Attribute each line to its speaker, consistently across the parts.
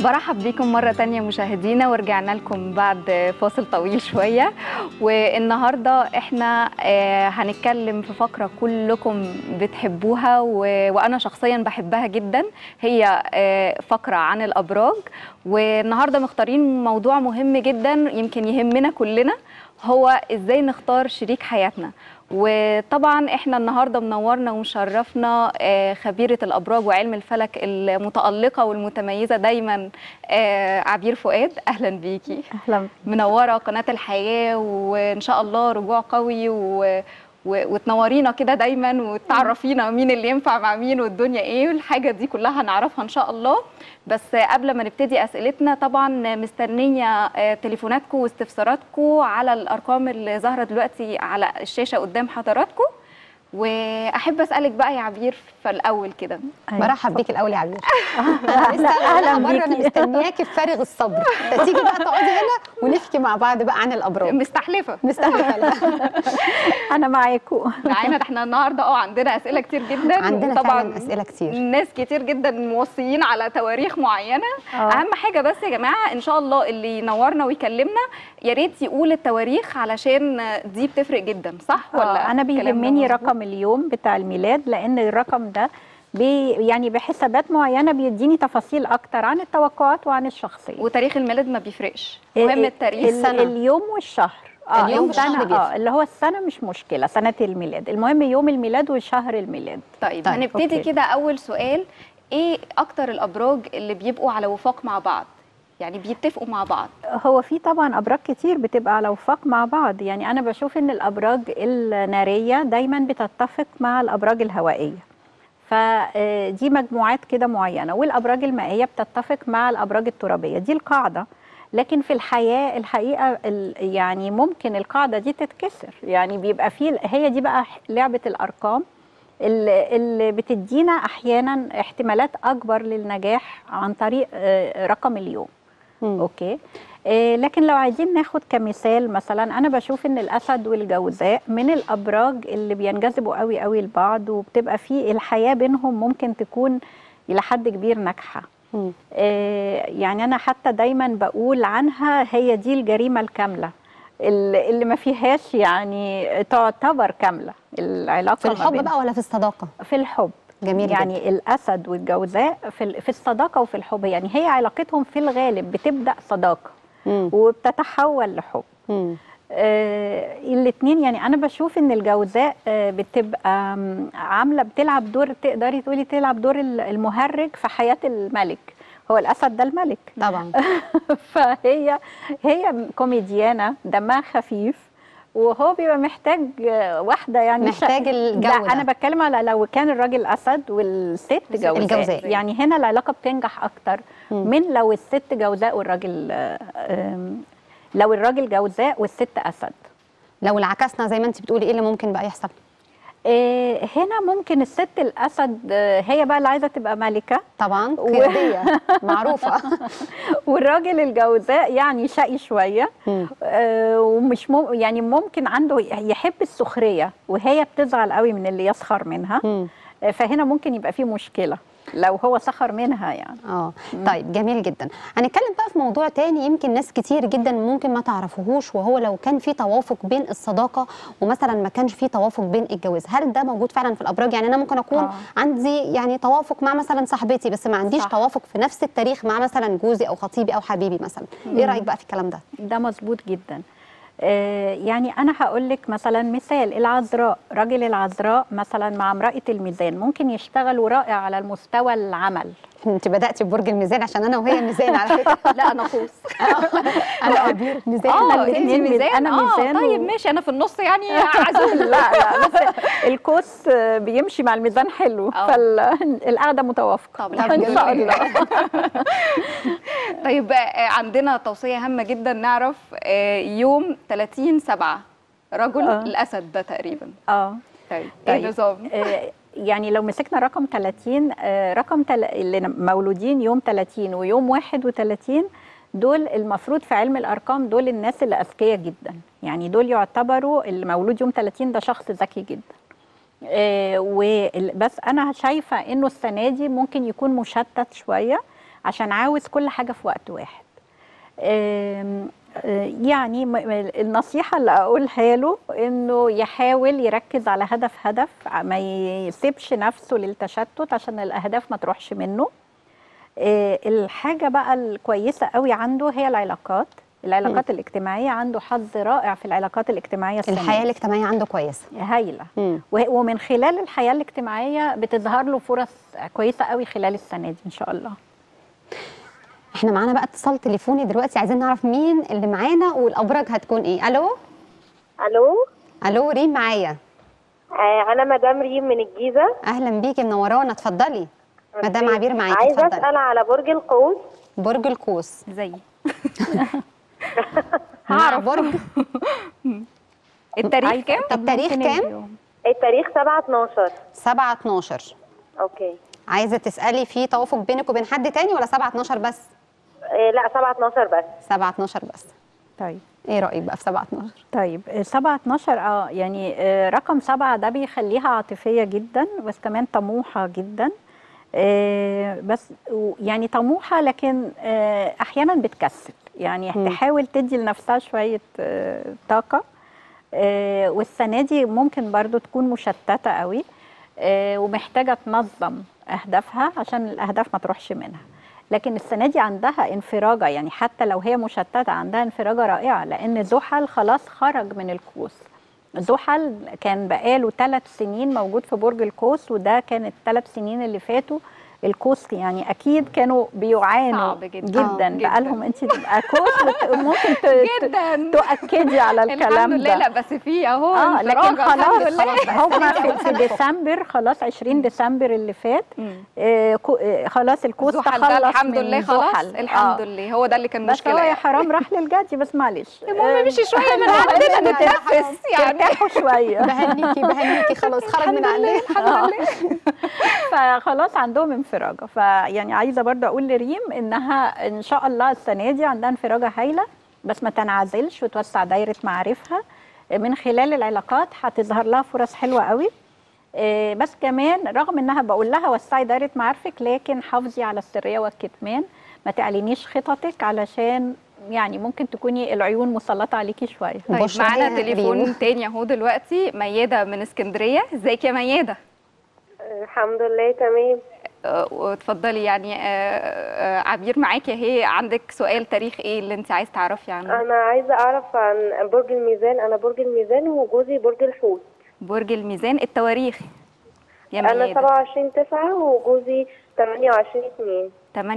Speaker 1: برحب بيكم مرة تانية مشاهدينا ورجعنا لكم بعد فاصل طويل شوية والنهاردة احنا آه، هنتكلم في فقرة كلكم بتحبوها و- وأنا شخصيا بحبها جدا هي آه، فقرة عن الأبراج والنهاردة مختارين موضوع مهم جدا يمكن يهمنا كلنا هو ازاي نختار شريك حياتنا وطبعا احنا النهارده منورنا ومشرفنا آه، خبيره الابراج وعلم الفلك المتالقه والمتميزه دايما آه، عبير فؤاد اهلا بيكي
Speaker 2: اهلا
Speaker 1: منوره قناه الحياه وان شاء الله رجوع قوي و... و... وتنورينا كده دايما وتعرفينا مين اللي ينفع مع مين والدنيا ايه الحاجه دي كلها هنعرفها ان شاء الله بس قبل ما نبتدي اسئلتنا طبعا مستنيه آه، تليفوناتكم واستفساراتكم على الارقام اللي ظاهره دلوقتي على الشاشه قدام حضراتكم واحب اسالك بقى يا عبير في الاول كده
Speaker 3: برحب بيك الاول يا عبير
Speaker 2: أهلا- أهلا
Speaker 3: بره انا
Speaker 2: بيكي.
Speaker 3: مستنياكي بفارغ الصبر تيجي بقى تقعدي هنا ونحكي مع بعض بقى عن الابراج
Speaker 1: مستحلفه
Speaker 3: مستنيه لا.
Speaker 2: انا معاكم
Speaker 1: معانا ده احنا النهارده اه عندنا اسئله كتير جدا
Speaker 3: عندنا
Speaker 1: وطبعاً
Speaker 3: فعلا اسئله كتير
Speaker 1: ناس كتير جدا موصيين على تواريخ معينه
Speaker 2: آه.
Speaker 1: اهم حاجه بس يا جماعه ان شاء الله اللي ينورنا ويكلمنا يا ريت يقول التواريخ علشان دي بتفرق جدا صح ولا
Speaker 2: آه، انا
Speaker 1: الكلام ده
Speaker 2: بيهمني
Speaker 1: مظبوط؟
Speaker 2: رقم اليوم بتاع الميلاد لان الرقم ده بي يعني بحسابات معينه بيديني تفاصيل اكتر عن التوقعات وعن الشخصيه
Speaker 1: وتاريخ الميلاد ما بيفرقش
Speaker 2: ال-
Speaker 1: مهم التاريخ
Speaker 2: ال-
Speaker 3: السنة.
Speaker 2: اليوم والشهر
Speaker 3: اليوم والشهر
Speaker 2: السنة
Speaker 3: بيفرق.
Speaker 2: اه اللي هو السنه مش مشكله سنه الميلاد المهم يوم الميلاد وشهر الميلاد
Speaker 1: طيب,
Speaker 3: طيب،
Speaker 1: هنبتدي
Speaker 2: أوكي.
Speaker 1: كده اول سؤال ايه اكتر الابراج اللي بيبقوا على وفاق مع بعض يعني بيتفقوا مع بعض
Speaker 2: هو في طبعا ابراج كتير بتبقى على وفاق مع بعض يعني انا بشوف ان الابراج الناريه دايما بتتفق مع الابراج الهوائيه فدي مجموعات كده معينه والابراج المائيه بتتفق مع الابراج الترابيه دي القاعده لكن في الحياه الحقيقه ال- يعني ممكن القاعده دي تتكسر يعني بيبقى في هي دي بقى لعبه الارقام اللي اللي بتدينا احيانا احتمالات اكبر للنجاح عن طريق آه، رقم اليوم
Speaker 3: مم.
Speaker 2: اوكي إيه لكن لو عايزين ناخد كمثال مثلا انا بشوف ان الاسد والجوزاء من الابراج اللي بينجذبوا قوي قوي لبعض وبتبقى في الحياه بينهم ممكن تكون الى حد كبير ناجحه
Speaker 3: مم.
Speaker 2: إيه يعني انا حتى دايما بقول عنها هي دي الجريمه الكامله اللي اللي ما فيهاش يعني تعتبر كامله العلاقه
Speaker 3: في
Speaker 2: ما
Speaker 3: الحب
Speaker 2: بينهم.
Speaker 3: بقى ولا في الصداقه
Speaker 2: في الحب
Speaker 3: جميل
Speaker 2: يعني
Speaker 3: جدا.
Speaker 2: الاسد والجوزاء في ال- في الصداقه وفي الحب يعني هي علاقتهم في الغالب بتبدا صداقه
Speaker 3: مم.
Speaker 2: وبتتحول لحب
Speaker 3: مم.
Speaker 2: آه الاثنين يعني انا بشوف ان الجوزاء آه بتبقى مم، عامله بتلعب دور تقدري تقولي تلعب دور ال- المهرج في حياه الملك هو الاسد ده الملك
Speaker 3: طبعا
Speaker 2: فهي هي كوميديانه دمها خفيف وهو بيبقى محتاج آه، واحده يعني
Speaker 3: محتاج
Speaker 2: شا-
Speaker 3: الجو
Speaker 2: لا
Speaker 3: ده.
Speaker 2: انا بتكلم على لو كان الراجل اسد والست جوزاء
Speaker 3: الجوزاء.
Speaker 2: يعني هنا العلاقه بتنجح اكتر
Speaker 3: مم.
Speaker 2: من لو الست جوزاء والراجل آه، آم، لو الراجل جوزاء والست اسد
Speaker 3: لو انعكسنا زي ما انت بتقولي ايه اللي ممكن بقى يحصل
Speaker 2: آه، هنا ممكن الست الاسد آه، هي بقى اللي عايزه تبقى ملكه
Speaker 3: طبعا
Speaker 2: و-
Speaker 3: قياديه معروفه
Speaker 2: والراجل الجوزاء يعني شقي شويه
Speaker 3: مم.
Speaker 2: آه، ومش مم يعني ممكن عنده يحب السخريه وهي بتزعل قوي من اللي يسخر منها
Speaker 3: مم.
Speaker 2: آه، فهنا ممكن يبقى في مشكله لو هو سخر منها يعني
Speaker 3: اه طيب جميل جدا هنتكلم بقى في موضوع تاني يمكن ناس كتير جدا ممكن ما تعرفوهوش وهو لو كان في توافق بين الصداقه ومثلا ما كانش في توافق بين الجواز هل ده موجود فعلا في الابراج يعني انا ممكن اكون
Speaker 2: آه.
Speaker 3: عندي يعني توافق مع مثلا صاحبتي بس ما عنديش
Speaker 2: صح.
Speaker 3: توافق في نفس التاريخ مع مثلا جوزي او خطيبي او حبيبي مثلا ايه رايك بقى في الكلام ده
Speaker 2: ده مظبوط جدا آه، يعني انا هقول لك مثلا مثال العذراء راجل العذراء مثلا مع امراه الميزان ممكن يشتغلوا رائع على المستوى العمل
Speaker 3: انت بداتي ببرج الميزان عشان انا وهي ميزان على فكره
Speaker 1: لا انا قوس
Speaker 3: انا عبير ميزان
Speaker 1: اه
Speaker 2: إحنا
Speaker 1: انت
Speaker 2: الاتنين ميز-
Speaker 1: ميزان
Speaker 2: أنا
Speaker 1: اه
Speaker 2: ميزان
Speaker 1: طيب
Speaker 2: و-
Speaker 1: ماشي انا في النص يعني عزول
Speaker 2: لا لا بس الكوس آه، بيمشي مع الميزان حلو
Speaker 1: آه.
Speaker 2: فالقعده متوافقه
Speaker 1: طب
Speaker 2: ان شاء الله
Speaker 1: طيب آه، عندنا توصيه هامه جدا نعرف آه، يوم 30 7 رجل
Speaker 2: آه.
Speaker 1: الاسد ده تقريبا
Speaker 2: اه
Speaker 1: طيب ايه
Speaker 2: طيب.
Speaker 1: النظام
Speaker 2: آه، يعني لو مسكنا رقم 30 آه، رقم تل... اللي مولودين يوم 30 ويوم 31 دول المفروض في علم الارقام دول الناس اللي اذكياء جدا يعني دول يعتبروا اللي مولود يوم 30 ده شخص ذكي جدا آه، وال- بس انا شايفه انه السنه دي ممكن يكون مشتت شويه عشان عاوز كل حاجه في وقت واحد آم، آه، يعني م- م- النصيحة اللي أقولها له إنه يحاول يركز على هدف هدف ع- ما يسيبش نفسه للتشتت عشان الأهداف ما تروحش منه آه، الحاجة بقى الكويسة قوي عنده هي العلاقات العلاقات الاجتماعية عنده حظ رائع في العلاقات الاجتماعية السنة
Speaker 3: الحياه
Speaker 2: دي.
Speaker 3: الاجتماعيه عنده كويسه
Speaker 2: هايلة
Speaker 3: مم.
Speaker 2: وه- ومن خلال الحياة الاجتماعية بتظهر له فرص كويسة قوي خلال السنة دي إن شاء الله
Speaker 3: احنا معانا بقى اتصال تليفوني دلوقتي عايزين نعرف مين اللي معانا والابراج هتكون ايه الو
Speaker 4: الو
Speaker 3: الو ريم معايا
Speaker 4: آه انا مدام ريم من الجيزه
Speaker 3: اهلا بيكي منورانا اتفضلي مدام عبير معاكي
Speaker 4: عايزه
Speaker 3: اتفضلي
Speaker 4: اسال على برج القوس
Speaker 3: برج القوس
Speaker 1: زي
Speaker 3: مع برج
Speaker 1: التاريخ
Speaker 2: عايزة-
Speaker 1: كام
Speaker 2: طب
Speaker 3: التاريخ
Speaker 2: ممكن
Speaker 3: كام؟
Speaker 2: اليوم.
Speaker 4: التاريخ 7 12
Speaker 3: 7 12
Speaker 4: اوكي
Speaker 3: عايزه تسالي في توافق بينك وبين حد تاني ولا 7 12 بس
Speaker 4: آه لا 7 12 بس
Speaker 3: 7 12 بس
Speaker 2: طيب
Speaker 3: ايه رايك بقى في 7 12
Speaker 2: طيب 7 12 اه يعني آه، رقم سبعة ده بيخليها عاطفية جدا بس كمان طموحة جدا آه، بس و- يعني طموحة لكن آه، أحيانا بتكسل يعني
Speaker 3: مم.
Speaker 2: تحاول تدي لنفسها شوية آه، طاقة آه، والسنة دي ممكن برضو تكون مشتتة قوي آه، ومحتاجة تنظم أهدافها عشان الأهداف ما تروحش منها لكن السنة دي عندها انفراجة يعني حتى لو هي مشتتة عندها انفراجة رائعة لأن زحل خلاص خرج من القوس زحل كان بقاله ثلاث سنين موجود في برج القوس وده كان الثلاث سنين اللي فاتوا القوس يعني اكيد كانوا بيعانوا
Speaker 1: صعب جدا.
Speaker 2: جدا
Speaker 1: آه، جدا.
Speaker 2: بقالهم انت تبقى قوس وت- ممكن ت- ت-
Speaker 1: جدا
Speaker 2: تؤكدي على الكلام
Speaker 1: الحمد
Speaker 2: ده
Speaker 1: لله لا بس في اهو
Speaker 2: اه لكن
Speaker 1: انفراجة، الحمد
Speaker 2: خلاص
Speaker 1: لله
Speaker 2: هم في, في ديسمبر خلاص 20 ديسمبر اللي فات
Speaker 1: مم.
Speaker 2: آه كو- آه خلاص الكوس
Speaker 1: زحل
Speaker 2: تخلص
Speaker 1: ده الحمد
Speaker 2: من
Speaker 1: لله خلاص
Speaker 2: زحل.
Speaker 1: الحمد
Speaker 2: آه.
Speaker 1: لله هو ده اللي كان
Speaker 2: بس هو
Speaker 1: مشكله
Speaker 2: يا
Speaker 1: يعني.
Speaker 2: حرام راح للجدي بس معلش
Speaker 1: المهم مشي شويه من عندنا نتنفس يعني
Speaker 2: ترتاحوا شويه
Speaker 3: بهنيكي بهنيكي خلاص خرج من عندنا
Speaker 2: آه. فخلاص عندهم انفراجه فيعني عايزه برضه اقول لريم انها ان شاء الله السنه دي عندها انفراجه هايله بس ما تنعزلش وتوسع دايره معارفها من خلال العلاقات هتظهر لها فرص حلوه قوي آه، بس كمان رغم انها بقول لها وسعي دايره معارفك لكن حافظي على السريه والكتمان ما تعلنيش خططك علشان يعني ممكن تكوني العيون مسلطه عليكي شويه
Speaker 1: طيب
Speaker 3: بشرى
Speaker 1: معانا
Speaker 3: هي
Speaker 1: تليفون
Speaker 3: ريم.
Speaker 1: تاني اهو دلوقتي ميادة من اسكندرية ازيك يا ميادة
Speaker 4: الحمد لله تمام
Speaker 1: آه، واتفضلي يعني آه، آه، عبير معاكي اهي عندك سؤال تاريخ ايه اللي انت عايز تعرفي عنه
Speaker 4: انا عايزه اعرف عن برج الميزان انا برج الميزان وجوزي برج الحوت
Speaker 1: برج الميزان التواريخ يا
Speaker 4: انا
Speaker 1: ميادة
Speaker 4: 27 9 وجوزي 28 2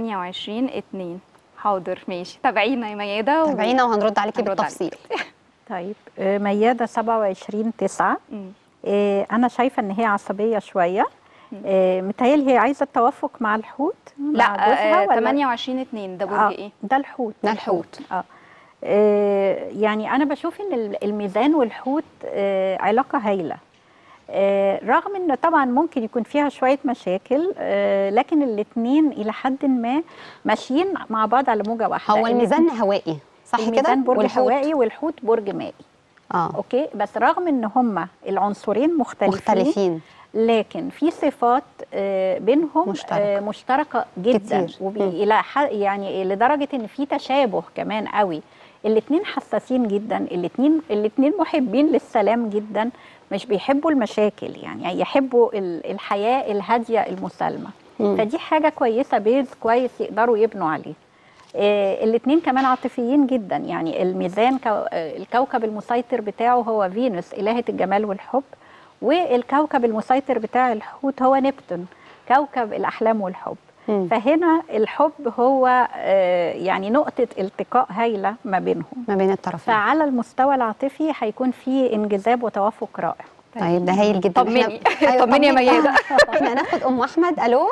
Speaker 1: 28 2 حاضر ماشي تابعينا يا ميادة و-
Speaker 3: تابعينا وهنرد عليكي
Speaker 1: هنرد
Speaker 3: بالتفصيل
Speaker 2: طيب آه، ميادة 27 9
Speaker 1: مم.
Speaker 2: آه، أنا شايفة إن هي عصبية شوية آه، متهيألي هي عايزة التوافق مع الحوت مع
Speaker 1: لا
Speaker 2: جوزها
Speaker 1: آه،
Speaker 2: ولا-
Speaker 1: 28 2 ده برج
Speaker 2: آه،
Speaker 1: ايه
Speaker 2: ده الحوت
Speaker 3: ده الحوت.
Speaker 2: اه آه، يعني أنا بشوف إن ال- الميزان والحوت آه، علاقة هايلة آه، رغم إن طبعا ممكن يكون فيها شوية مشاكل آه، لكن الاتنين إلى حد ما ماشيين مع بعض على موجة واحدة
Speaker 3: هو الميزان هوائي صح كده
Speaker 2: الميزان برج
Speaker 3: والحوت؟
Speaker 2: هوائي والحوت برج مائي
Speaker 3: اه
Speaker 2: اوكي بس رغم ان هما العنصرين مختلفين,
Speaker 3: مختلفين
Speaker 2: لكن في صفات آه، بينهم
Speaker 3: مشتركة.
Speaker 2: آه، مشتركه جدا
Speaker 3: كتير.
Speaker 2: وبي
Speaker 3: مم.
Speaker 2: الى ح- يعني لدرجه ان في تشابه كمان قوي الاثنين حساسين جدا الاثنين الاثنين محبين للسلام جدا مش بيحبوا المشاكل يعني يحبوا ال- الحياه الهاديه المسالمه
Speaker 3: مم.
Speaker 2: فدي حاجه كويسه بيز كويس يقدروا يبنوا عليه آه الاثنين كمان عاطفيين جدا يعني الميزان كو آه الكوكب المسيطر بتاعه هو فينوس إلهة الجمال والحب والكوكب المسيطر بتاع الحوت هو نبتون كوكب الأحلام والحب
Speaker 3: مم.
Speaker 2: فهنا الحب هو آه يعني نقطة التقاء هايلة ما بينهم
Speaker 3: ما بين الطرفين
Speaker 2: فعلى المستوى العاطفي هيكون في انجذاب وتوافق رائع
Speaker 3: طيب ده هايل جدا
Speaker 1: طمني.
Speaker 3: إحنا- أيوة،
Speaker 1: طمني يا ميادة.
Speaker 3: احنا هناخد ام احمد الو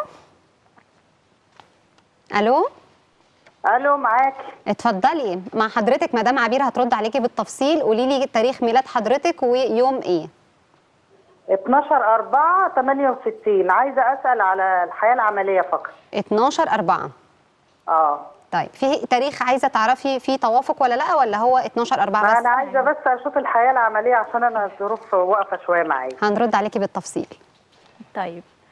Speaker 3: الو
Speaker 5: الو معاك
Speaker 3: اتفضلي مع حضرتك مدام عبير هترد عليكي بالتفصيل قولي لي تاريخ ميلاد حضرتك ويوم ايه
Speaker 5: 12 4 68 عايزه اسال على الحياه العمليه فقط
Speaker 3: 12 4
Speaker 5: اه
Speaker 3: طيب في تاريخ عايزه تعرفي فيه توافق ولا لا ولا هو 12 4
Speaker 5: ما
Speaker 3: بس
Speaker 5: انا عايزه بس اشوف الحياه العمليه عشان انا الظروف واقفه شويه معايا
Speaker 3: هنرد عليكي بالتفصيل
Speaker 2: طيب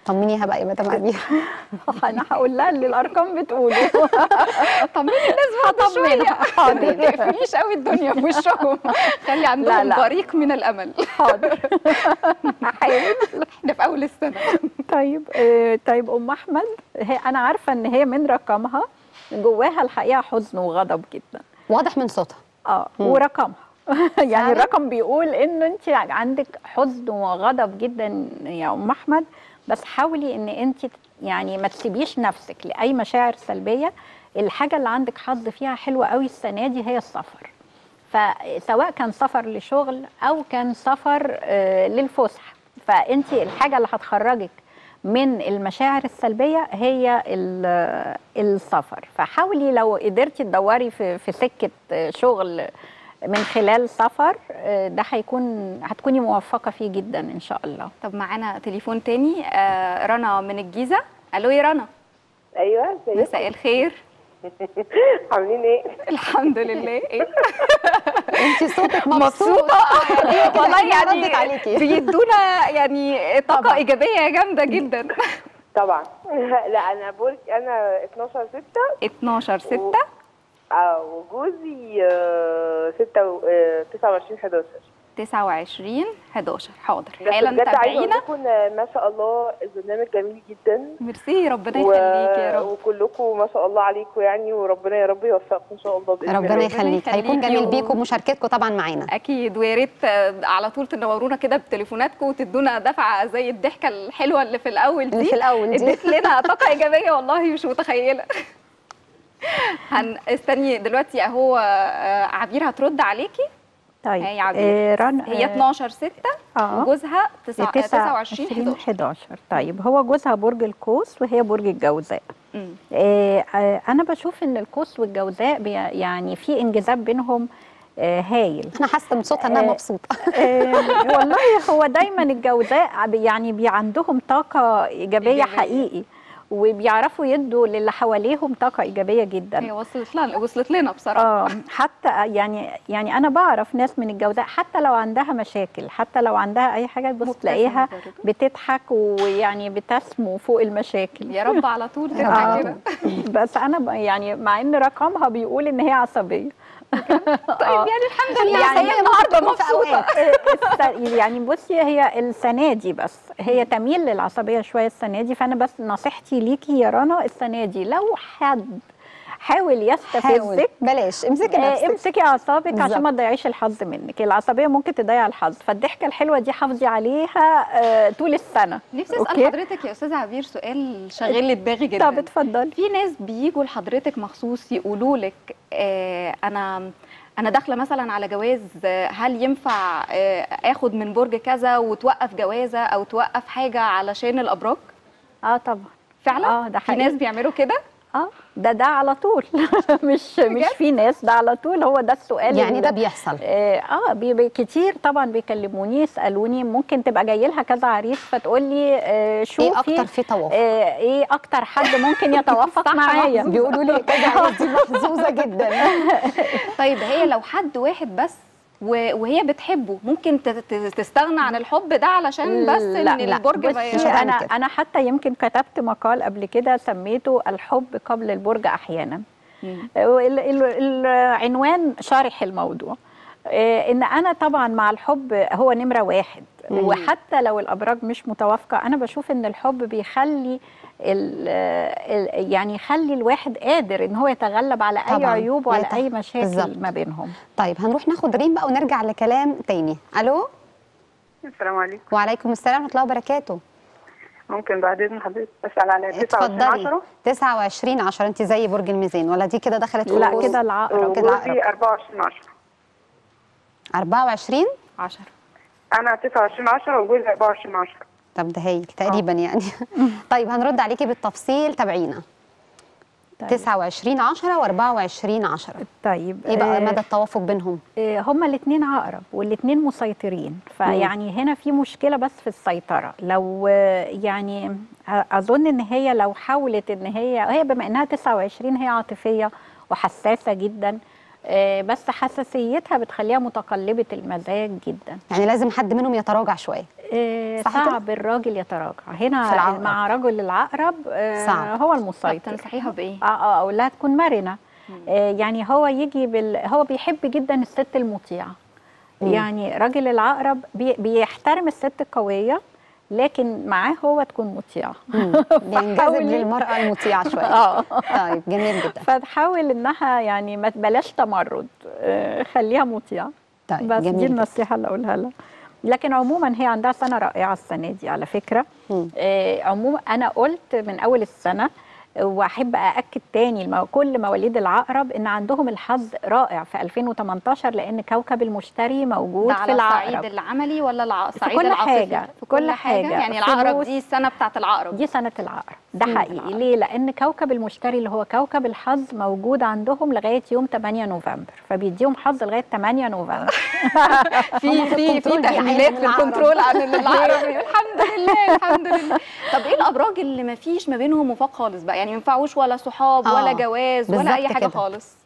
Speaker 3: طمنيها بقى يا مدام عبير
Speaker 2: انا هقول لها اللي الارقام بتقوله
Speaker 1: طمني الناس بعد شويه ما تقفليش قوي الدنيا في وشهم خلي عندهم
Speaker 2: لا.
Speaker 1: بريق من الامل
Speaker 2: حاضر هحاول
Speaker 1: احنا في اول السنه
Speaker 2: طيب آه، طيب ام احمد هي انا عارفه ان هي من رقمها جواها الحقيقه حزن وغضب جدا
Speaker 3: واضح من صوتها
Speaker 2: اه
Speaker 3: مم.
Speaker 2: ورقمها يعني
Speaker 3: فعلا؟
Speaker 2: الرقم بيقول ان انت عندك حزن وغضب جدا يا ام احمد بس حاولي ان انت يعني ما تسيبيش نفسك لاي مشاعر سلبيه الحاجه اللي عندك حظ فيها حلوه قوي السنه دي هي السفر فسواء كان سفر لشغل او كان سفر آه، للفسح فانت الحاجه اللي هتخرجك من المشاعر السلبيه هي ال- السفر فحاولي لو قدرتي تدوري في في سكه آه، شغل من خلال سفر آه، ده هيكون هتكوني موفقه فيه جدا ان شاء الله
Speaker 1: طب معانا تليفون تاني آه رنا من الجيزه الو يا رنا
Speaker 4: ايوه ازيك
Speaker 1: مساء الخير
Speaker 4: عاملين ايه؟
Speaker 1: الحمد لله ايه
Speaker 3: انت صوتك مبسوط
Speaker 1: مبسوطه
Speaker 3: كده
Speaker 1: والله
Speaker 3: كأنها
Speaker 1: يعني
Speaker 3: ردت عليكي.
Speaker 1: بيدونا يعني طاقه ايجابيه جامده جدا
Speaker 4: طبعا لا انا برج انا 12 6
Speaker 1: 12 6
Speaker 4: اه وجوزي آه، 6 29 11
Speaker 1: 29 11 حاضر
Speaker 4: بس
Speaker 1: حالا
Speaker 4: بجد عايزه اقول
Speaker 1: تابعينا
Speaker 4: لكم إن ما شاء الله البرنامج جميل جدا
Speaker 1: ميرسي ربنا
Speaker 4: و-
Speaker 1: يخليك يا رب
Speaker 4: وكلكم ما شاء الله عليكم يعني وربنا يا رب يوفقكم ان شاء الله باذن
Speaker 3: ربنا
Speaker 4: الله
Speaker 3: يخليك هيكون
Speaker 1: يخليكي
Speaker 3: جميل
Speaker 1: و-
Speaker 3: بيكم ومشاركتكم طبعا معانا
Speaker 1: اكيد ويا ريت آه، على طول تنورونا كده بتليفوناتكم وتدونا دفعه زي الضحكه الحلوه اللي في الاول
Speaker 3: اللي
Speaker 1: دي
Speaker 3: في الاول دي
Speaker 1: اديت لنا طاقه ايجابيه والله مش متخيله هن استني دلوقتي اهو آه، عبير هترد عليكي
Speaker 2: طيب
Speaker 1: هي عبير.
Speaker 2: آه، رن
Speaker 1: هي 12 6
Speaker 2: اه
Speaker 1: وجوزها 9 29
Speaker 2: 29
Speaker 1: 11
Speaker 2: 11 طيب هو جوزها برج القوس وهي برج الجوزاء
Speaker 1: مم.
Speaker 2: آه، آه، انا بشوف ان القوس والجوزاء بي- يعني في انجذاب بينهم آه، هايل
Speaker 3: انا حاسه من صوتها انها
Speaker 2: آه،
Speaker 3: مبسوطه
Speaker 2: آه، والله هو دايما الجوزاء بي- يعني بي عندهم طاقه ايجابيه
Speaker 1: إيجابية.
Speaker 2: حقيقي وبيعرفوا يدوا للي حواليهم طاقه ايجابيه جدا
Speaker 1: هي وصلت لنا وصلت لنا بصراحه
Speaker 2: اه حتى يعني يعني انا بعرف ناس من الجوزاء حتى لو عندها مشاكل حتى لو عندها اي حاجه تبص
Speaker 1: مبتسمة
Speaker 2: تلاقيها
Speaker 1: برضه.
Speaker 2: بتضحك ويعني بتسمو فوق المشاكل
Speaker 1: يا رب على طول
Speaker 2: آه.
Speaker 1: تبقى كده
Speaker 2: بس انا ب- يعني مع ان رقمها بيقول ان هي عصبيه
Speaker 1: طيب يعني الحمد لله
Speaker 2: يعني
Speaker 1: هي النهارده
Speaker 3: ممكن تكون في
Speaker 1: مبسوطه
Speaker 2: الس- يعني بصي هي السنه دي بس هي تميل للعصبيه شويه السنه دي فانا بس نصيحتي ليكي يا رنا السنه دي لو حد حاول
Speaker 3: حاول
Speaker 2: يستفزك
Speaker 3: بلاش امسكي
Speaker 2: آه،
Speaker 3: نفسك
Speaker 2: امسكي اعصابك
Speaker 3: بالظبط.
Speaker 2: عشان ما تضيعيش الحظ منك العصبيه ممكن تضيع الحظ فالضحكه الحلوه دي حافظي عليها آه، طول السنه
Speaker 1: نفسي
Speaker 2: أوكي.
Speaker 1: اسال حضرتك يا استاذه عبير سؤال شاغل لي دماغي جدا
Speaker 2: طب اتفضلي
Speaker 1: في ناس بيجوا لحضرتك مخصوص يقولوا لك آه انا انا داخله مثلا على جواز آه، هل ينفع آه، اخد من برج كذا وتوقف جوازه او توقف حاجه علشان الابراج
Speaker 2: اه طبعا
Speaker 1: فعلا
Speaker 2: اه ده
Speaker 1: في
Speaker 2: حقيقي
Speaker 1: ناس بيعملوا كده
Speaker 2: اه ده ده على طول مش مش في ناس ده على طول هو ده السؤال
Speaker 3: يعني
Speaker 2: اللي-
Speaker 3: ده بيحصل
Speaker 2: اه آه، بي بي كتير طبعا بيكلموني يسالوني ممكن تبقى جاي لها كذا عريس فتقول لي آه شوفي
Speaker 3: ايه اكتر في توافق
Speaker 2: آه ايه اكتر حد ممكن يتوافق معايا
Speaker 3: بيقولوا لي كذا عريس دي محظوظه جدا
Speaker 1: طيب هي لو حد واحد بس و- وهي بتحبه ممكن ت- ت- تستغنى عن الحب ده علشان بس
Speaker 2: لا،
Speaker 1: ان
Speaker 3: لا،
Speaker 1: البرج
Speaker 2: بصي
Speaker 1: ما
Speaker 3: مش هتعمل
Speaker 2: انا
Speaker 3: كده.
Speaker 2: انا حتى يمكن كتبت مقال قبل كده سميته الحب قبل البرج احيانا
Speaker 1: مم.
Speaker 2: ال- ال- العنوان شارح الموضوع آه، ان انا طبعا مع الحب هو نمره واحد
Speaker 3: مم.
Speaker 2: وحتى لو الابراج مش متوافقه انا بشوف ان الحب بيخلي ال ال يعني يخلي الواحد قادر ان هو يتغلب على اي
Speaker 3: طبعاً.
Speaker 2: عيوب وعلى
Speaker 3: يت-
Speaker 2: اي مشاكل
Speaker 3: بالظبط.
Speaker 2: ما بينهم
Speaker 3: طيب هنروح ناخد ريم بقى ونرجع لكلام تاني الو
Speaker 5: السلام عليكم
Speaker 3: وعليكم السلام ورحمه الله وبركاته
Speaker 5: ممكن بعد اذن حضرتك اسال على 29
Speaker 3: اتفضلي
Speaker 5: 10
Speaker 3: 29 10 انت زي برج الميزان ولا دي كده دخلت في
Speaker 2: لا
Speaker 3: القوس؟
Speaker 2: كده العقرب
Speaker 3: كده
Speaker 5: وجوزي 24 10
Speaker 3: 24
Speaker 1: 10
Speaker 5: انا 29 10 وجوزي 24 10
Speaker 3: طب ده هايل تقريبا يعني طيب هنرد عليكي بالتفصيل تابعينا
Speaker 2: طيب.
Speaker 3: 29 10 و24 10
Speaker 2: طيب
Speaker 3: ايه بقى
Speaker 2: آه،
Speaker 3: مدى التوافق بينهم
Speaker 2: آه، هما الاثنين عقرب والاثنين مسيطرين فيعني هنا في مشكله بس في السيطره لو آه، يعني آه، اظن ان هي لو حاولت ان هي هي بما انها 29 هي عاطفيه وحساسه جدا آه، بس حساسيتها بتخليها متقلبه المزاج جدا
Speaker 3: يعني لازم حد منهم يتراجع شويه
Speaker 2: آه،
Speaker 3: صح كده؟
Speaker 2: صعب الراجل يتراجع هنا
Speaker 3: في العقرب.
Speaker 2: مع رجل العقرب آه،
Speaker 3: صعب.
Speaker 2: هو
Speaker 1: طب
Speaker 2: المسيطر
Speaker 1: تنصحيها بايه
Speaker 2: اه اه اقول لها تكون مرنه آه يعني هو يجي بال... هو بيحب جدا الست المطيعه
Speaker 3: مم.
Speaker 2: يعني راجل العقرب بي... بيحترم الست القويه لكن معاه هو تكون مطيعه
Speaker 3: بينجذب
Speaker 2: فحاولي-
Speaker 3: للمراه المطيعه شويه
Speaker 2: اه
Speaker 3: طيب جميل جدا
Speaker 2: فتحاول انها يعني ما بلاش تمرد آه خليها مطيعه
Speaker 3: طيب
Speaker 2: بس دي
Speaker 3: جميل جدا.
Speaker 2: النصيحه اللي اقولها لها لكن عموما هي عندها سنه رائعه السنه دي على فكره
Speaker 3: مم.
Speaker 2: آه عموما انا قلت من اول السنه واحب ااكد تاني المو... كل مواليد العقرب ان عندهم الحظ رائع في 2018 لان كوكب المشتري موجود
Speaker 1: ده
Speaker 2: في
Speaker 1: على الصعيد
Speaker 2: العقرب
Speaker 1: العملي ولا الع... الصعيد
Speaker 2: كل
Speaker 1: العاطفي
Speaker 2: حاجة،
Speaker 1: في كل
Speaker 2: كل
Speaker 1: حاجه
Speaker 2: حاجة.
Speaker 1: يعني العقرب
Speaker 2: فلوس.
Speaker 1: دي السنه بتاعت العقرب
Speaker 2: دي سنه العقرب ده
Speaker 1: سنة
Speaker 2: حقيقي
Speaker 1: العقرب.
Speaker 2: ليه لان كوكب المشتري اللي هو كوكب الحظ موجود عندهم لغايه يوم 8 نوفمبر فبيديهم حظ لغايه 8 نوفمبر
Speaker 1: في في في
Speaker 3: الكنترول
Speaker 1: تحليلات
Speaker 3: بيعين
Speaker 1: في
Speaker 3: العقرب.
Speaker 1: الكنترول عن العقرب الحمد لله الحمد لله طب ايه الابراج اللي ما فيش ما بينهم وفاق خالص بقى يعني ما ينفعوش ولا صحاب
Speaker 3: آه،
Speaker 1: ولا جواز ولا اي
Speaker 3: بالظبط
Speaker 1: حاجه
Speaker 3: كده.
Speaker 1: خالص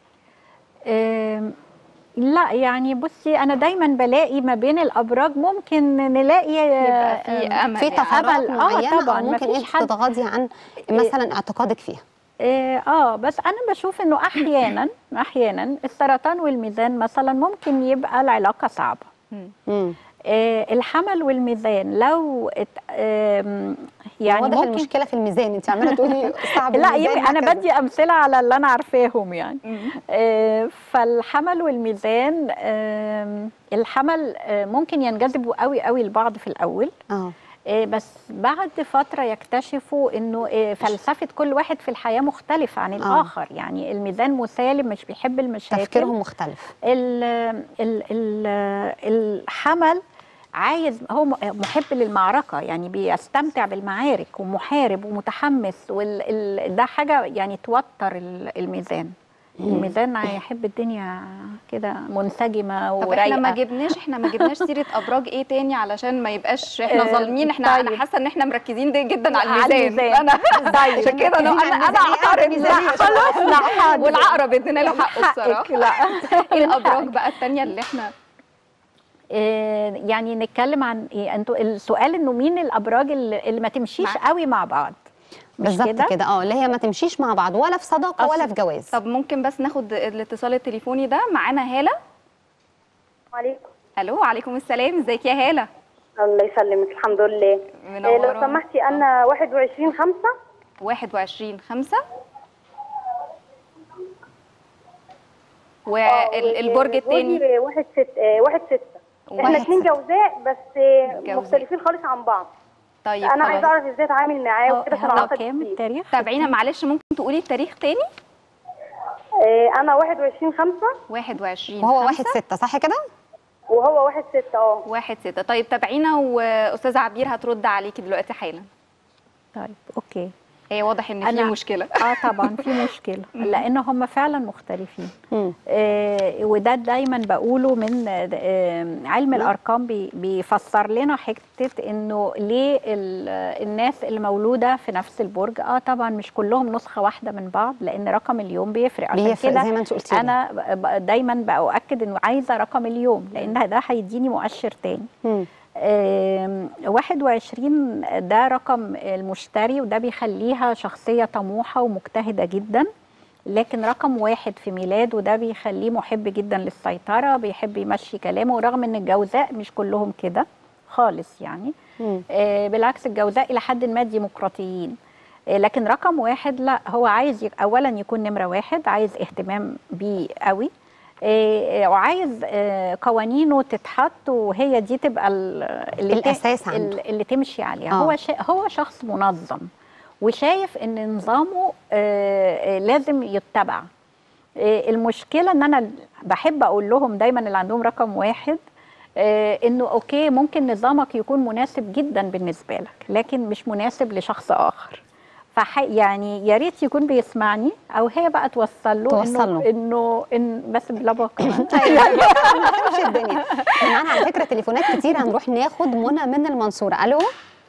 Speaker 2: آم، لا يعني بصي انا دايما بلاقي ما بين الابراج ممكن نلاقي
Speaker 1: يبقى في
Speaker 2: آم،
Speaker 1: امل
Speaker 3: في
Speaker 1: يعني.
Speaker 3: تفاضل
Speaker 2: أمل. آه،
Speaker 3: معينه
Speaker 2: طبعاً،
Speaker 3: او ممكن
Speaker 2: مفيش
Speaker 3: انت
Speaker 2: حد-
Speaker 3: تتغاضي عن مثلا اعتقادك فيها
Speaker 2: اه آه، بس انا بشوف انه احيانا احيانا السرطان والميزان مثلا ممكن يبقى العلاقه صعبه
Speaker 3: امم
Speaker 2: آه الحمل والميزان لو ات آم، يعني
Speaker 3: واضح
Speaker 2: ممكن
Speaker 3: المشكله في الميزان انت عماله تقولي صعب
Speaker 2: لا
Speaker 3: الميزان
Speaker 2: يمكن انا
Speaker 3: وهكذا.
Speaker 2: بدي امثله على اللي انا عارفاهم يعني
Speaker 1: مم.
Speaker 2: آه، فالحمل والميزان آم، الحمل آه، ممكن ينجذبوا قوي قوي لبعض في الاول
Speaker 3: اه
Speaker 2: آه، بس بعد فتره يكتشفوا انه آه، فلسفه كل واحد في الحياه مختلفه عن الاخر يعني الميزان مسالم مش بيحب المشاكل
Speaker 3: تفكيرهم مختلف
Speaker 2: ال ال ال الحمل عايز هو م- محب للمعركه يعني بيستمتع بالمعارك ومحارب ومتحمس وده حاجه يعني توتر ال- الميزان الميزان يحب الدنيا كده منسجمه
Speaker 1: طب احنا ما
Speaker 2: ورايقه
Speaker 1: جبناش احنا ما جبناش سيره ابراج ايه تاني علشان ما يبقاش احنا
Speaker 2: آه،
Speaker 1: ظالمين احنا انا
Speaker 2: طيب.
Speaker 1: حاسه ان احنا مركزين دي جدا على
Speaker 2: على
Speaker 1: الميزان
Speaker 2: الميزان.
Speaker 1: انا
Speaker 2: طيب.
Speaker 1: عشان كده انا انا انا اعترض
Speaker 3: ميزانية
Speaker 1: خلاص
Speaker 2: لا حاضر.
Speaker 1: والعقرب ادينا له حقه
Speaker 2: حقك
Speaker 1: الصراحه
Speaker 2: لا
Speaker 1: ايه الابراج بقى التانيه اللي احنا
Speaker 2: آه، يعني نتكلم عن ايه انتوا السؤال انه مين الابراج اللي, اللي ما تمشيش
Speaker 1: مع-
Speaker 2: قوي مع بعض مش
Speaker 3: بالظبط
Speaker 2: كده؟
Speaker 3: كده اه اللي هي ما تمشيش مع بعض ولا في صداقه ولا
Speaker 2: أصل-
Speaker 3: في جواز
Speaker 1: طب ممكن بس ناخد الاتصال التليفوني ده معانا هاله
Speaker 4: عليكم
Speaker 1: الو وعليكم السلام ازيك يا هاله
Speaker 4: الله يسلمك الحمد لله آه، لو
Speaker 1: منورانا.
Speaker 4: سمحتي انا 21 5
Speaker 1: 21 5 والبرج التاني
Speaker 4: واحد ست آه، واحد ستة
Speaker 1: واحد
Speaker 4: احنا اتنين
Speaker 1: ستة.
Speaker 4: جوزاء بس آه،
Speaker 1: جوزاء.
Speaker 4: مختلفين خالص عن بعض
Speaker 1: طيب
Speaker 4: انا عايزه
Speaker 1: خلاص
Speaker 4: اعرف ازاي اتعامل معاه
Speaker 2: آه،
Speaker 4: وكده عشان
Speaker 2: هو
Speaker 4: اعرف
Speaker 2: كام
Speaker 4: كتير.
Speaker 2: التاريخ؟
Speaker 1: تابعينا معلش ممكن تقولي التاريخ تاني
Speaker 4: آه، انا 21 5
Speaker 1: 21
Speaker 3: وهو
Speaker 1: خمسة،
Speaker 3: واحد ستة صح كده؟
Speaker 4: وهو واحد ستة اه
Speaker 1: واحد ستة طيب تابعينا واستاذه عبير هترد عليكي دلوقتي حالا
Speaker 2: طيب اوكي
Speaker 1: هي واضح ان في
Speaker 2: أنا-
Speaker 1: مشكله
Speaker 2: اه طبعا في مشكله لان هم فعلا مختلفين
Speaker 3: مم.
Speaker 2: آه وده دايما بقوله من آه علم الارقام بي بيفسر لنا حته انه ليه ال- الناس اللي مولوده في نفس البرج اه طبعا مش كلهم نسخه واحده من بعض لان رقم اليوم بيفرق عشان
Speaker 3: بيفرق
Speaker 2: كده
Speaker 3: زي ما انت قلتي لي.
Speaker 2: انا ب- ب- دايما باؤكد انه عايزه رقم اليوم لان ده هيديني مؤشر تاني
Speaker 3: مم.
Speaker 2: آم، 21 ده رقم المشتري وده بيخليها شخصية طموحة ومجتهدة جدا لكن رقم واحد في ميلاد وده بيخليه محب جدا للسيطرة بيحب يمشي كلامه ورغم ان الجوزاء مش كلهم كده خالص يعني
Speaker 3: مم.
Speaker 2: آه، بالعكس الجوزاء إلى حد ما ديمقراطيين آه، لكن رقم واحد لا هو عايز يك- أولا يكون نمرة واحد عايز اهتمام بيه قوي آه، آه، وعايز آه، قوانينه تتحط وهي دي تبقى ال- اللي ت-
Speaker 3: الأساس عنده.
Speaker 2: ال- اللي تمشي عليها
Speaker 3: آه.
Speaker 2: هو شا هو شخص منظم وشايف ان نظامه آه، آه، لازم يتبع آه، المشكله ان انا بحب اقول لهم دايما اللي عندهم رقم واحد آه، انه اوكي ممكن نظامك يكون مناسب جدا بالنسبه لك لكن مش مناسب لشخص اخر فح يعني يا ريت يكون بيسمعني او هي بقى توصل له
Speaker 3: توصل
Speaker 2: انه
Speaker 3: له.
Speaker 2: انه إن بس بلا بقى
Speaker 3: مش الدنيا معانا على فكره تليفونات كتير هنروح ناخد منى من المنصوره الو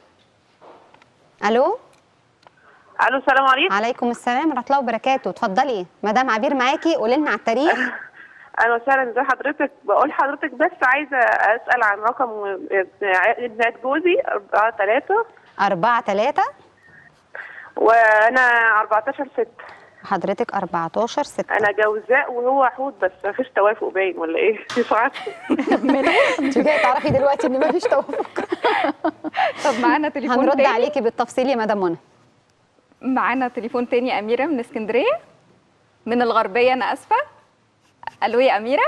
Speaker 3: الو
Speaker 6: الو السلام عليكم
Speaker 3: عليكم السلام ورحمه الله وبركاته اتفضلي مدام عبير معاكي قولي لنا على التاريخ
Speaker 6: اهلا وسهلا ازي حضرتك بقول حضرتك بس عايزه اسال عن رقم عيد ميلاد جوزي 4 3
Speaker 3: 4 3
Speaker 6: وانا 14 6
Speaker 3: حضرتك 14 6
Speaker 6: انا جوزاء وهو حوت بس مفيش توافق باين ولا ايه مش عارفه
Speaker 3: انت جايه تعرفي دلوقتي ان مفيش توافق
Speaker 1: طب معانا تليفون
Speaker 3: هنرد
Speaker 1: تاني
Speaker 3: عليكي بالتفصيل يا مدام منى
Speaker 1: معانا تليفون تاني اميره من اسكندريه من الغربيه انا اسفه الو يا اميره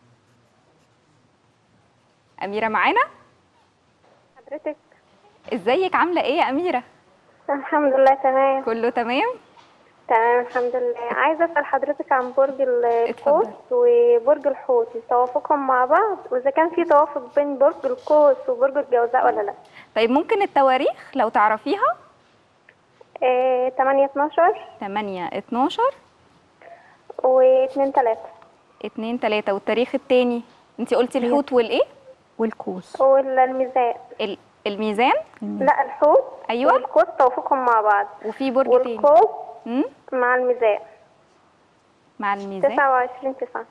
Speaker 1: اميره معانا
Speaker 4: حضرتك
Speaker 1: ازيك عامله ايه يا اميره
Speaker 4: الحمد لله تمام
Speaker 1: كله تمام
Speaker 4: تمام الحمد لله عايزه اسال حضرتك عن برج القوس
Speaker 1: اتفضل.
Speaker 4: وبرج الحوت توافقهم مع بعض واذا كان في توافق بين برج القوس وبرج الجوزاء ولا لا
Speaker 1: طيب ممكن التواريخ لو تعرفيها
Speaker 4: إيه 8 12
Speaker 1: 8 12
Speaker 4: و2 3
Speaker 1: 2 3 والتاريخ التاني انت قلتي الحوت والايه
Speaker 2: والكوس
Speaker 4: والميزان
Speaker 1: ال- الميزان
Speaker 4: لا الحوت
Speaker 1: أيوة.
Speaker 4: والقوس توافقهم مع بعض
Speaker 1: وفي برج تاني
Speaker 4: والقوس
Speaker 1: مم؟
Speaker 4: مع الميزان
Speaker 1: مع الميزان
Speaker 4: 29 9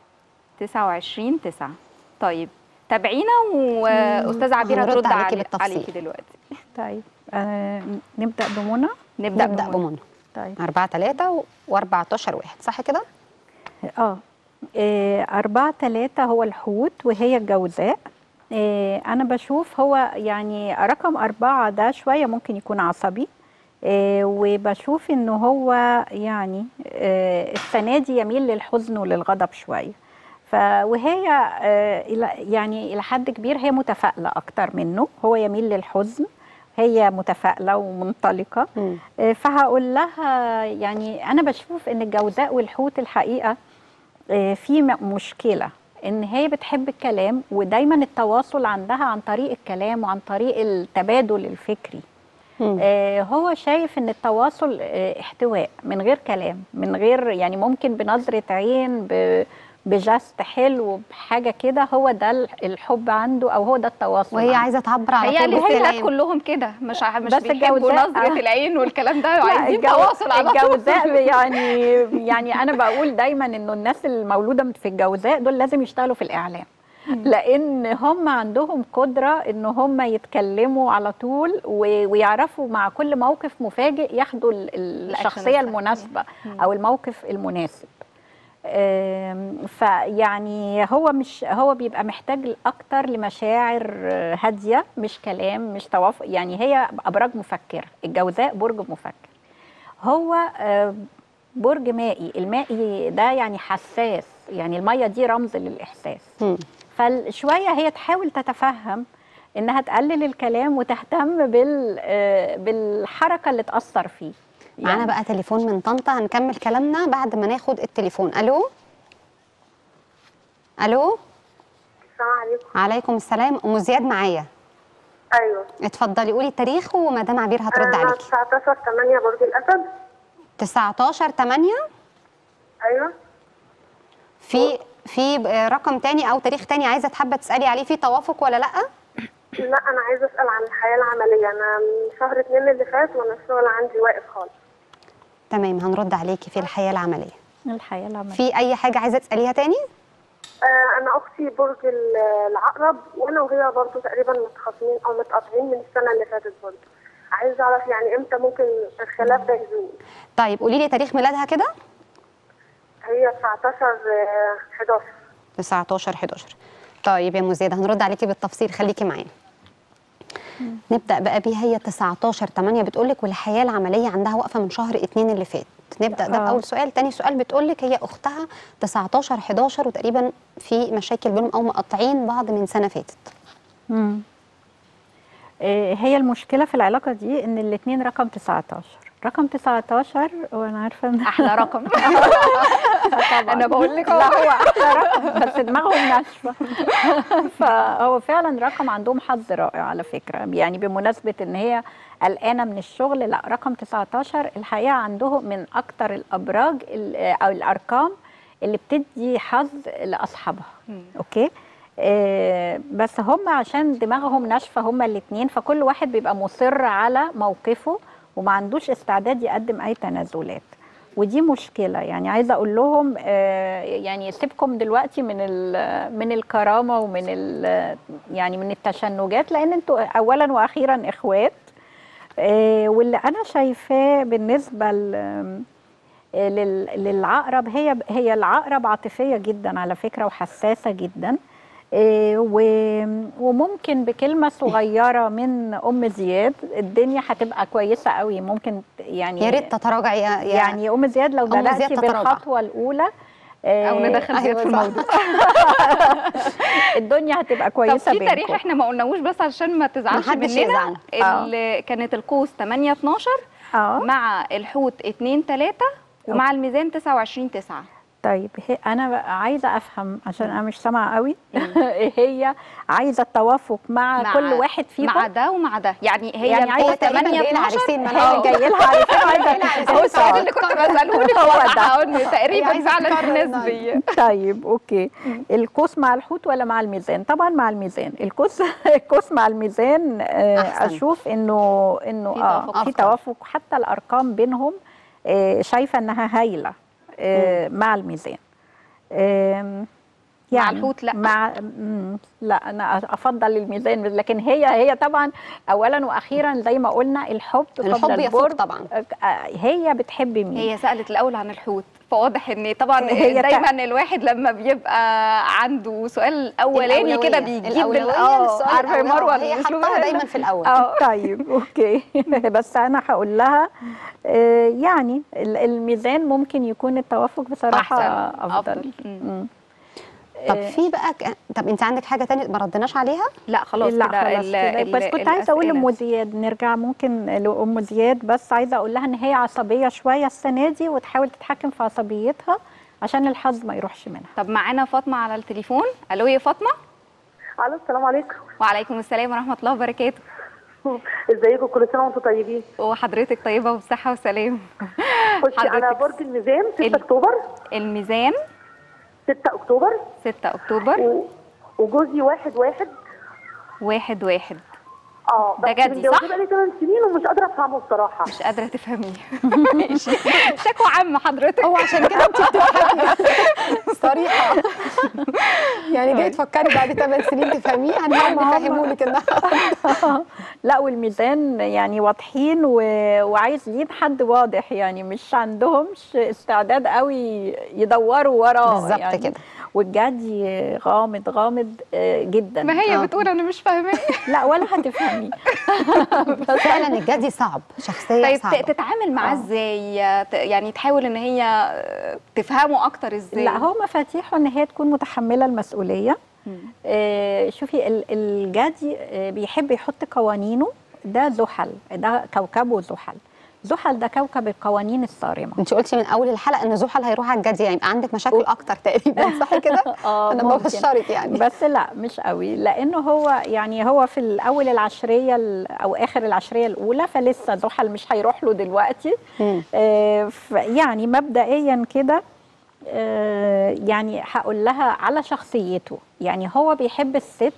Speaker 1: 29 9 طيب تابعينا واستاذ عبير
Speaker 3: هنرد
Speaker 1: هترد
Speaker 3: عليكي
Speaker 1: علي-
Speaker 3: بالتفصيل.
Speaker 1: عليكي دلوقتي
Speaker 2: طيب آه نبدا بمنى
Speaker 1: نبدا,
Speaker 3: نبدا بمنى
Speaker 2: طيب
Speaker 3: 4 3 و14 واحد صح كده
Speaker 2: اه إيه، أربعة تلاتة هو الحوت وهي الجوزاء إيه، أنا بشوف هو يعني رقم أربعة ده شوية ممكن يكون عصبي إيه، وبشوف إنه هو يعني إيه، السنة دي يميل للحزن وللغضب شوية ف وهي آه، إلى- يعني إلى حد كبير هي متفائلة أكتر منه هو يميل للحزن هي متفائلة ومنطلقة
Speaker 3: مم.
Speaker 2: آه، فهقول لها يعني أنا بشوف إن الجوزاء والحوت الحقيقة آه، في م- مشكلة إن هي بتحب الكلام ودايما التواصل عندها عن طريق الكلام وعن طريق التبادل الفكري
Speaker 3: مم.
Speaker 2: آه، هو شايف ان التواصل آه، احتواء من غير كلام من غير يعني ممكن بنظرة عين ب- بجست حلو بحاجة كده هو ده الحب عنده او هو ده التواصل
Speaker 3: وهي
Speaker 2: عنده.
Speaker 3: عايزه تعبر على
Speaker 1: هي
Speaker 3: طول
Speaker 1: الستات
Speaker 3: بالكلام.
Speaker 1: كلهم كده مش ع- مش
Speaker 2: بس
Speaker 1: بيحبوا
Speaker 2: الجوزاء-
Speaker 1: نظره
Speaker 2: آه.
Speaker 1: العين والكلام ده
Speaker 2: لا،
Speaker 1: عايزين
Speaker 2: الجو-
Speaker 1: تواصل على طول
Speaker 2: الجوزاء يعني يعني انا بقول دايما انه الناس المولوده في الجوزاء دول لازم يشتغلوا في الاعلام لان هم عندهم قدره ان هم يتكلموا على طول و- ويعرفوا مع كل موقف مفاجئ ياخدوا ال- ال- الشخصيه
Speaker 1: الصح.
Speaker 2: المناسبه او الموقف المناسب آم، فيعني هو مش هو بيبقى محتاج اكتر لمشاعر آه، هاديه مش كلام مش توافق يعني هي ابراج مفكره الجوزاء برج مفكر هو آه، برج مائي المائي ده يعني حساس يعني الميه دي رمز للاحساس
Speaker 3: مم.
Speaker 2: فشويه هي تحاول تتفهم انها تقلل الكلام وتهتم بال آه، بالحركه اللي تاثر فيه
Speaker 3: معانا بقى تليفون من طنطا هنكمل كلامنا بعد ما ناخد التليفون الو الو
Speaker 4: السلام عليكم
Speaker 3: عليكم السلام ام زياد معايا
Speaker 4: ايوه
Speaker 3: اتفضلي قولي التاريخ ومدام عبير هترد
Speaker 4: انا
Speaker 3: عليكي
Speaker 4: 19 8 برج الاسد
Speaker 3: 19 8
Speaker 4: ايوه
Speaker 3: في في رقم تاني او تاريخ تاني عايزه حابه تسالي عليه في توافق ولا لا
Speaker 4: لا انا عايزه اسال عن الحياه العمليه انا من شهر اتنين اللي فات وانا الشغل عندي واقف خالص
Speaker 3: تمام هنرد عليكي في الحياه العمليه
Speaker 2: الحياه العمليه
Speaker 3: في اي حاجه عايزه تساليها تاني
Speaker 4: آه انا اختي برج ال- العقرب وانا وهي برضو تقريبا متخاصمين او متقاطعين من السنه اللي فاتت برضو عايزه اعرف يعني امتى ممكن الخلاف ده يزول
Speaker 3: طيب قولي لي تاريخ ميلادها كده
Speaker 4: هي 19 آه، 11
Speaker 3: 19 11 طيب يا مزيد هنرد عليكي بالتفصيل خليكي معانا نبدا بقى بيها هي 19 8 بتقول لك والحياه العمليه عندها واقفه من شهر 2 اللي فات نبدا ده
Speaker 2: آه.
Speaker 3: باول سؤال تاني سؤال بتقول لك هي اختها 19 11 وتقريبا في مشاكل بينهم او مقطعين بعض من سنه فاتت
Speaker 2: مم. آه، هي المشكله في العلاقه دي ان الاثنين رقم 19 رقم 19 وانا عارفه ان
Speaker 1: احلى رقم انا بقول لك
Speaker 2: لا هو احلى رقم بس دماغهم ناشفه فهو فعلا رقم عندهم حظ رائع على فكره يعني بمناسبه ان هي قلقانه من الشغل لا رقم 19 الحقيقه عندهم من اكتر الابراج ال- او الارقام اللي بتدي حظ لاصحابها اوكي آه، بس هم عشان دماغهم ناشفه هم الاثنين فكل واحد بيبقى مصر على موقفه وما عندوش استعداد يقدم اي تنازلات ودي مشكله يعني عايزه اقول لهم آه، يعني سيبكم دلوقتي من ال- من الكرامه ومن ال- يعني من التشنجات لان انتوا اولا واخيرا اخوات آه، واللي انا شايفاه بالنسبه ل- لل- للعقرب هي هي العقرب عاطفيه جدا على فكره وحساسه جدا آه، و- وممكن بكلمه صغيره من ام زياد الدنيا هتبقى كويسه قوي ممكن يعني
Speaker 3: يا ريت تتراجعي يا يا-
Speaker 2: يعني ام زياد لو
Speaker 3: أم زياد
Speaker 2: بداتي
Speaker 3: تتراجع.
Speaker 2: بالخطوه الاولى آه،
Speaker 1: او ندخل زياد في
Speaker 3: أيوة صح.
Speaker 1: الموضوع
Speaker 2: الدنيا هتبقى
Speaker 1: طب
Speaker 2: كويسه
Speaker 1: في تاريخ
Speaker 2: بينكم
Speaker 1: احنا ما قلناهوش بس عشان ما تزعلش
Speaker 3: محدش
Speaker 1: مننا
Speaker 3: يزعل.
Speaker 1: اللي كانت القوس 8 12
Speaker 2: اه
Speaker 1: مع الحوت 2 3 ومع الميزان 29 9
Speaker 2: طيب هي انا بقى عايزه افهم عشان انا مش سامعه قوي هي عايزه التوافق مع,
Speaker 1: مع-
Speaker 2: كل واحد فيهم
Speaker 1: مع ده ومع ده يعني هي
Speaker 2: يعني
Speaker 1: القوس
Speaker 2: عايزة
Speaker 3: تقريباً
Speaker 1: 8
Speaker 3: جاي لها
Speaker 1: 12
Speaker 3: عريسين ما
Speaker 2: هي
Speaker 3: آه.
Speaker 2: جاي لها عايزه عايزه
Speaker 1: هو السؤال اللي كنت بساله لك
Speaker 2: هو
Speaker 1: واضح
Speaker 2: ده.
Speaker 1: أهو إن تقريبا
Speaker 3: عايزة
Speaker 1: فعلا
Speaker 3: تكرر
Speaker 1: نسبي
Speaker 2: طيب اوكي القوس مع الحوت ولا مع الميزان طبعا مع الميزان القوس القوس مع الميزان آه،
Speaker 3: أحسن.
Speaker 2: اشوف انه انه
Speaker 1: في
Speaker 2: اه
Speaker 1: توافق
Speaker 2: في
Speaker 3: أكتر.
Speaker 2: توافق حتى الارقام بينهم آه، شايفه انها هايله آه، مع الميزان آم،
Speaker 1: مع الحوت لأ؟
Speaker 2: مع مم، لا انا افضل الميزان لكن هي هي طبعا اولا واخيرا زي ما قلنا الحب قبل
Speaker 3: الحب يفوق
Speaker 2: البرج.
Speaker 3: طبعا.
Speaker 2: آه، هي بتحب مين
Speaker 1: هي سألت الأول عن الحوت فواضح ان طبعا
Speaker 2: هي
Speaker 1: دايما الواحد لما بيبقى عنده سؤال اولاني كده
Speaker 3: الأولوية.
Speaker 1: بيجيب
Speaker 3: الأولوية
Speaker 1: ال- اه
Speaker 3: للسؤال
Speaker 1: عارفه
Speaker 3: الأول.
Speaker 1: مروه
Speaker 3: هي
Speaker 1: الأسلوب
Speaker 3: حطها
Speaker 1: ده.
Speaker 3: دايما في الاول
Speaker 2: اه طيب اوكي بس انا هقول لها آه، يعني ال- الميزان ممكن يكون التوافق بصراحه
Speaker 1: أحسن،
Speaker 2: افضل,
Speaker 1: أفضل. مم.
Speaker 2: مم.
Speaker 3: طب
Speaker 2: آه،
Speaker 3: في بقى ك... طب انت عندك حاجه تانية ما ردناش عليها
Speaker 1: لا خلاص
Speaker 2: لا
Speaker 1: كده
Speaker 2: خلاص
Speaker 1: ال-
Speaker 2: كده.
Speaker 1: ال-
Speaker 2: بس كنت عايزه اقول
Speaker 1: الأسئلة.
Speaker 2: لام زياد نرجع ممكن لام زياد بس عايزه اقول لها ان هي عصبيه شويه السنه دي وتحاول تتحكم في عصبيتها عشان الحظ ما يروحش منها
Speaker 1: طب معانا فاطمه على التليفون الو يا فاطمه
Speaker 4: الو السلام عليكم
Speaker 1: وعليكم السلام ورحمه الله وبركاته
Speaker 4: ازيكم كل سنه وانتم طيبين
Speaker 1: وحضرتك طيبه وبصحه وسلام
Speaker 4: بصي انا
Speaker 1: حضرتك
Speaker 4: برج الميزان 6
Speaker 1: ال-
Speaker 4: اكتوبر
Speaker 1: الميزان
Speaker 4: 6 اكتوبر
Speaker 1: 6 اكتوبر
Speaker 4: و... وجوزي واحد واحد
Speaker 1: واحد واحد
Speaker 4: اه
Speaker 1: ده
Speaker 4: بس
Speaker 1: جدي،
Speaker 4: متجوزة
Speaker 1: صح؟
Speaker 4: بقالي 8 سنين ومش قادره افهمه بصراحه
Speaker 1: مش قادره تفهميه ماشي شكوى عامه حضرتك
Speaker 3: هو عشان كده انت بتضحكي صريحه يعني جاي تفكري بعد 8 سنين تفهميه هنحاول نفهمه لك النهارده
Speaker 2: لا والميزان يعني واضحين و... وعايزين حد واضح يعني مش عندهمش استعداد قوي يدوروا وراه
Speaker 3: بالظبط
Speaker 2: يعني
Speaker 3: كده.
Speaker 2: والجدي غامض غامض آه، جدا
Speaker 1: ما هي
Speaker 3: آه.
Speaker 1: بتقول انا مش فاهماه
Speaker 2: لا ولا هتفهمي
Speaker 3: فعلا الجدي صعب شخصيه
Speaker 1: طيب
Speaker 3: صعبه
Speaker 1: ت- تتعامل معاه
Speaker 2: آه.
Speaker 1: ازاي ت- يعني تحاول ان هي تفهمه اكتر ازاي
Speaker 2: لا هو مفاتيحه ان هي تكون متحمله المسؤوليه
Speaker 1: مم.
Speaker 2: آه، شوفي ال- الجدي آه، بيحب يحط قوانينه ده زحل ده كوكبه زحل زحل ده كوكب القوانين الصارمه
Speaker 3: انت قلتي من اول الحلقه ان زحل هيروح على الجدي يعني يبقى عندك مشاكل اكتر تقريبا صح كده
Speaker 2: اه
Speaker 3: انا
Speaker 2: ممكن.
Speaker 3: ببشرك يعني
Speaker 2: بس لا مش قوي لانه هو يعني هو في الاول العشريه ال- او اخر العشريه الاولى فلسه زحل مش هيروح له دلوقتي
Speaker 3: مم.
Speaker 2: آه، ف- يعني مبدئيا كده آه، يعني هقول لها على شخصيته يعني هو بيحب الست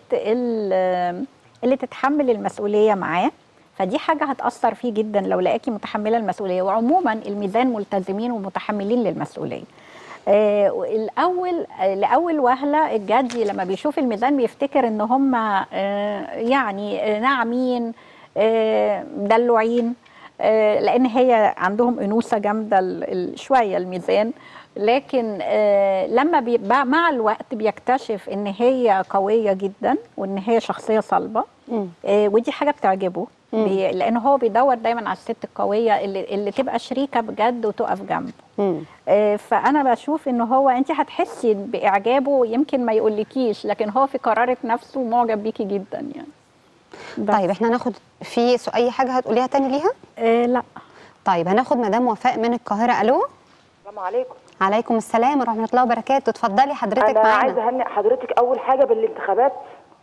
Speaker 2: ال- اللي تتحمل المسؤوليه معاه فدي حاجه هتاثر فيه جدا لو لقاكي متحمله المسؤوليه وعموما الميزان ملتزمين ومتحملين للمسؤوليه آه الاول آه لاول وهله الجدي لما بيشوف الميزان بيفتكر ان هم آه يعني آه ناعمين آه دلوعين آه لان هي عندهم انوثه جامده ال- ال- شويه الميزان لكن آه لما بيبقى مع الوقت بيكتشف ان هي قويه جدا وان هي شخصيه صلبه
Speaker 3: مم.
Speaker 2: آه ودي حاجه بتعجبه
Speaker 3: مم.
Speaker 2: بي لان هو بيدور دايما على الست القويه اللي, اللي تبقى شريكه بجد وتقف جنبه
Speaker 3: مم.
Speaker 2: آه، فانا بشوف ان هو انت هتحسي باعجابه يمكن ما يقولكيش لكن هو في قرارة نفسه معجب بيكي جدا يعني بس.
Speaker 3: طيب احنا هناخد في سو- اي حاجه هتقوليها تاني ليها
Speaker 2: آه لا
Speaker 3: طيب هناخد مدام وفاء من القاهره الو
Speaker 7: السلام عليكم
Speaker 3: عليكم السلام ورحمه الله وبركاته اتفضلي حضرتك
Speaker 7: انا
Speaker 3: معانا
Speaker 7: عايزه اهنئ حضرتك اول حاجه بالانتخابات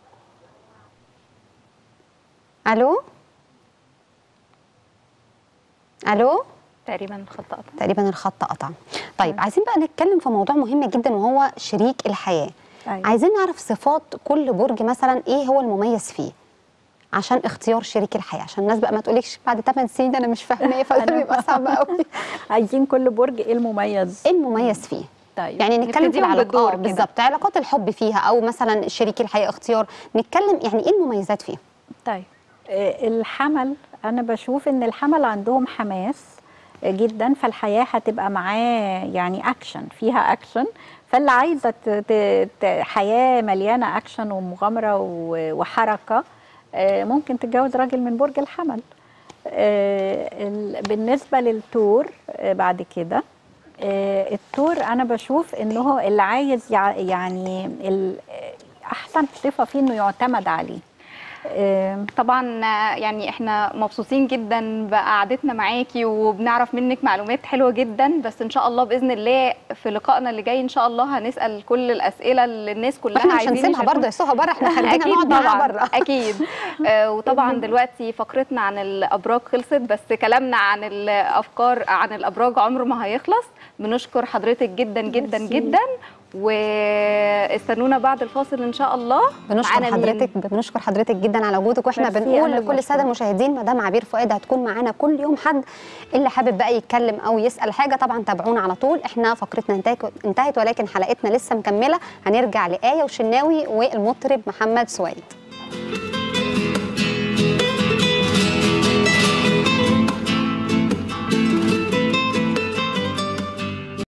Speaker 3: الو الو
Speaker 1: تقريبا الخط قطع
Speaker 3: تقريبا الخط قطع طيب عايزين بقى نتكلم في موضوع مهم جدا وهو شريك الحياه
Speaker 2: أيوة.
Speaker 3: عايزين نعرف صفات كل برج مثلا ايه هو المميز فيه عشان اختيار شريك الحياه عشان الناس بقى ما تقولكش بعد 8 سنين انا مش فاهمه فده بيبقى صعب قوي
Speaker 2: عايزين كل برج ايه المميز
Speaker 3: ايه المميز فيه
Speaker 2: طيب
Speaker 3: يعني نتكلم في
Speaker 1: نبتديهم
Speaker 3: العلاقات
Speaker 1: بالدور
Speaker 3: آه،
Speaker 1: كده.
Speaker 3: بالظبط علاقات الحب فيها او مثلا شريك الحياه اختيار نتكلم يعني ايه المميزات فيه
Speaker 2: طيب آه، الحمل انا بشوف ان الحمل عندهم حماس آه، جدا فالحياه هتبقى معاه يعني اكشن فيها اكشن فاللي عايزه ت- ت- ت- حياه مليانه اكشن ومغامره و- وحركه آه، ممكن تتجوز راجل من برج الحمل آه، ال- بالنسبه للتور آه، بعد كده آه، التور انا بشوف انه هو اللي عايز يع- يعني ال- احسن صفه فيه انه يعتمد عليه آه،
Speaker 1: طبعا آه، يعني احنا مبسوطين جدا بقعدتنا معاكي وبنعرف منك معلومات حلوه جدا بس ان شاء الله باذن الله في لقائنا اللي جاي ان شاء الله هنسال كل الاسئله اللي الناس كلها
Speaker 3: احنا مش
Speaker 1: عايزين
Speaker 3: هنسيبها
Speaker 1: يشاركونا.
Speaker 3: برضه يسوها بره احنا خلينا
Speaker 1: اكيد
Speaker 3: نقعد معاها
Speaker 1: طبعا
Speaker 3: بره
Speaker 1: اكيد آه، وطبعا دلوقتي فقرتنا عن الابراج خلصت بس كلامنا عن الافكار عن الابراج عمره ما هيخلص بنشكر حضرتك جدا جدا
Speaker 2: ميرسي.
Speaker 1: جدا واستنونا بعد الفاصل ان شاء الله
Speaker 3: بنشكر
Speaker 1: معانا مين؟
Speaker 3: حضرتك بنشكر حضرتك جدا على وجودك واحنا
Speaker 2: ميرسي،
Speaker 3: بنقول
Speaker 2: أنا
Speaker 3: لكل الساده
Speaker 2: بشكرك.
Speaker 3: المشاهدين مدام عبير فؤاد هتكون معانا كل يوم حد اللي حابب بقى يتكلم او يسال حاجه طبعا تابعونا على طول احنا فقرتنا انتهت انتهت ولكن حلقتنا لسه مكمله هنرجع لايه وشناوي والمطرب محمد سويد